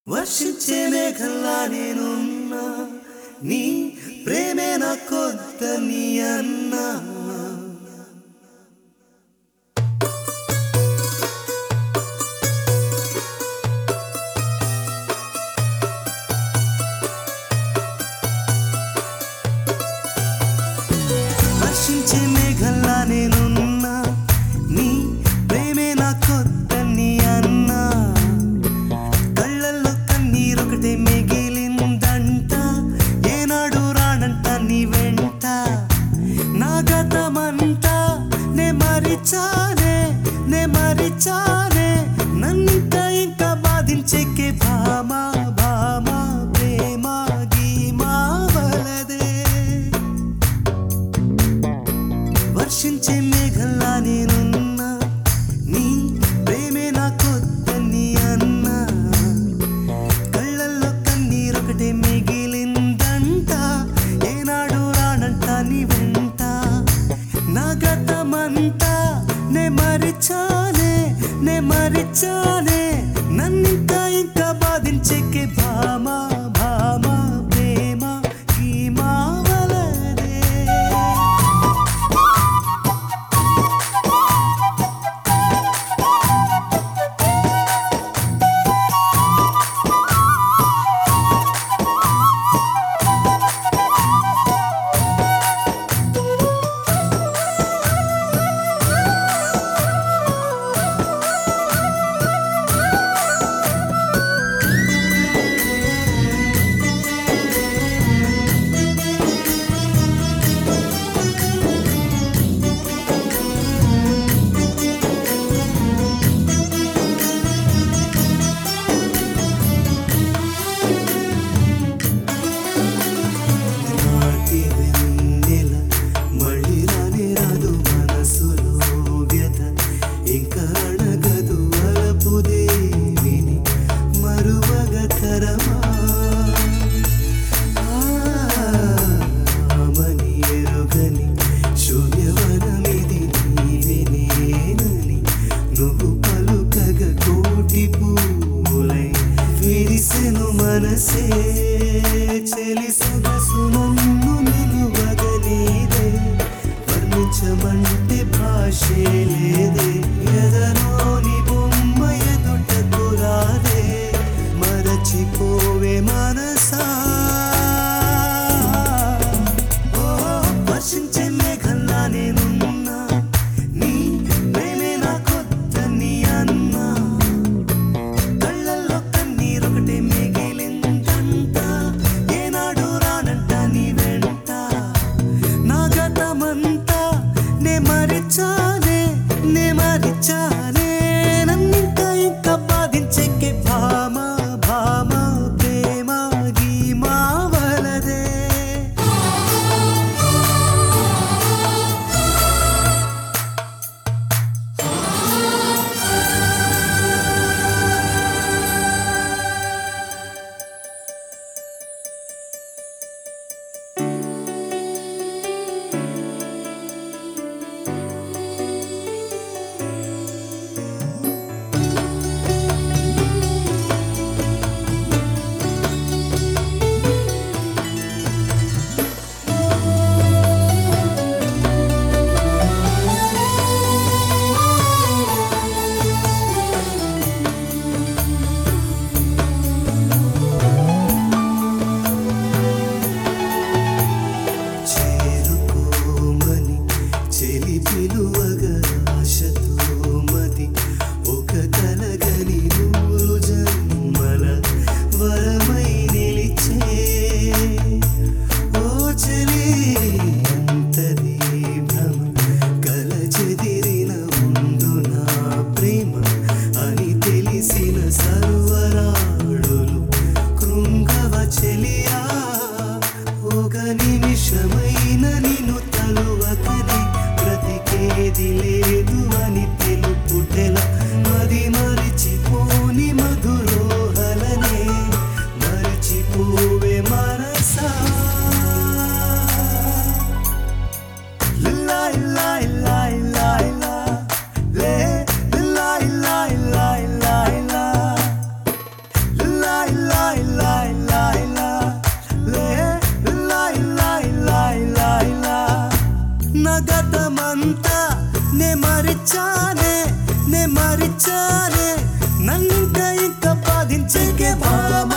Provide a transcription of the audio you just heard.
వర్షించే మేఘల్లా నేనున్నా నీ ప్రేమే నా కొత్త నీ అన్నా వర్షించే మేఘల్లా నేనున్నా నీ ప్రేమే నా కొత్త నీ అన్నా కళ్ళల్లో కన్నీరొకటే మిగిలిందంట ఏనాడు రానంట నీ వెంట నా గతమంతా నే మరిచానే నే మరిచానే నన్నింకా ఇంకా బాధించేకే భామా భామా ప్రేమ గీమా వలదే వర్షించే మేఘల్లా నేనున్నా నీ ప్రేమే నా కొత్త నీ అన్నా కళ్ళల్లో కన్నీరొకటే మిగిలిందంట ఏనాడు రానంట నీ వెంట నా గతమంతా నే మరిచానే నే మరిచానే నన్నింకా ఇంకా బాధించేకే భామా భామా ప్రేమ ఈ మావలదే నాటి వెన్నెల మళ్ళీ రానే రాదు మనసులో వ్యధ ఇంకా అడగదు అలపు దేవిని మరువగ తరమా ఆమని ఎరుగని శూన్యవనమిది నీవే నేనని నువ్వు పలుకగ కోటి పూలై విరిసెను మనసే చెలి సొగసు నన్ను నిలువగలేదే వర్ణించమంటే భాషే లేదే ఎదలోని బొమ్మ ఎదుటకు రాదే మరచిపోవే మనసా ఓ వర్షించే మేఘల్లా నేనున్నా నీ ప్రేమే నా కొత్త నీ అన్నా కళ్ళల్లో కన్నీరొకటే మిగిలిందంట ఏనాడు రానంట నీ వెంట నా గతమంతా నే మరిచానే లాయ్ లాయ్ లాయ్ లా లే లాయ్ లాయ్ లాయ్ లాయ్ లా నా గతమంతా నే మరిచానే నే మరిచానే నన్నింక ఇంక బాధించకే భామ